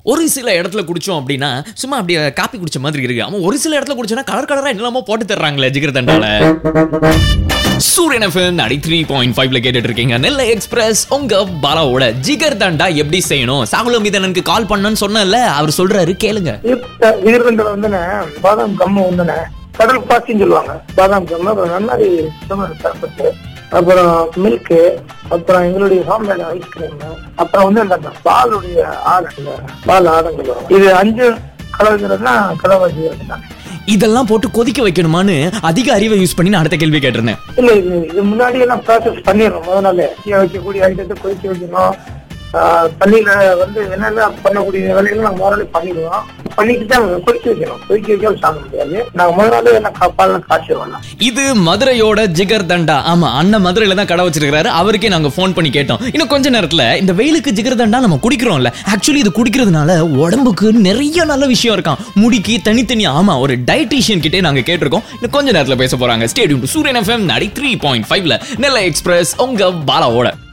ஒரு சில இடத்துல குடிச்சோம் அப்படின்னா சும்மா அப்படியே காப்பி குடிச்ச மாதிரி இருக்கு அவன் ஒரு சில இடத்துல குடிச்சோன்னா கலர் கலரா என்னெல்லாமோ போட்டு தர்றாங்களே ஜிகர் தண்டால சூரியன் எஃப்எம் நடி த்ரீ பாயிண்ட் ஃபைவ்ல கேட்டுட்டு இருக்கீங்க நெல்லை எக்ஸ்பிரஸ் உங்க பாலாவோட ஜிகர் தண்டா எப்படி செய்யணும் சாகுல மீதனுக்கு கால் பண்ணன்னு சொன்னல அவர் சொல்றாரு கேளுங்க விகிர்தண்டில் வந்துண்ணே பாதாம் கம்மு வந்துண்ணே கடல் பாசின்னு சொல்லுவாங்க பாதாம் கம்மு அப்புறம் நன்னாரி சுகர் சர்பத்து அப்புறம் மில்க்கு அப்புறம் எங்களுடைய ஹோம்மேட் ஐஸ்கிரீம் அப்புறம் வந்து அந்த பாலுடைய ஆடை பால் ஆடங்கள் வரும் இது அஞ்சு கலவைங்கிறதுனா கலவை செய்யறது தான் இதெல்லாம் போட்டு கொதிக்க வைக்கணுமான்னு அதிக அறிவை யூஸ் பண்ணி நான் அடுத்த கேள்வி கேட்டிருந்தேன் இல்ல இது இது முன்னாடி எல்லாம் ப்ராசஸ் பண்ணிடணும் முத நாள் வைக்கக்கூடிய ஐட்டத்தை கொதிக்க வைக்கணும் ஆஹ் தண்ணியில வந்து என்னென்ன பண்ணக்கூடிய வேலைகளை நாங்க முதல்ல பண்ணிடுவோம் பண்ணிட்டு தான் கொதிக்க வைக்கணும் கொதிக்க வைக்காம சாப்பிட முடியாது நாங்க முதல் நாள் என்ன பால்லாம் காய்ச்சிடுவோம் இது மதுரையோட ஜிகர் தண்டா ஆமா அண்ணன் மதுரையில தான் கடை வச்சிருக்காரு அவருக்கே நாங்க ஃபோன் பண்ணி கேட்டோம் இன்னும் கொஞ்ச நேரத்துல இந்த வெயிலுக்கு ஜிகர் தண்டா நம்ம குடிக்கிறோம்ல ஆக்சுவலி இது குடிக்கிறதுனால உடம்புக்கு நிறைய நல்ல விஷயம் இருக்கான் முடிக்கு தனித்தனி ஆமா ஒரு டயட்டீஷியன் கிட்டே நாங்க கேட்டிருக்கோம் இன்னும் கொஞ்ச நேரத்துல பேச போறாங்க ஸ்டேடியம் சூரியன் எஃப்எம் நடி த்ரீ பாயிண்ட் ஃபைவ்ல நெல்லை எக்ஸ்பிரஸ் உங்க பாலாவோட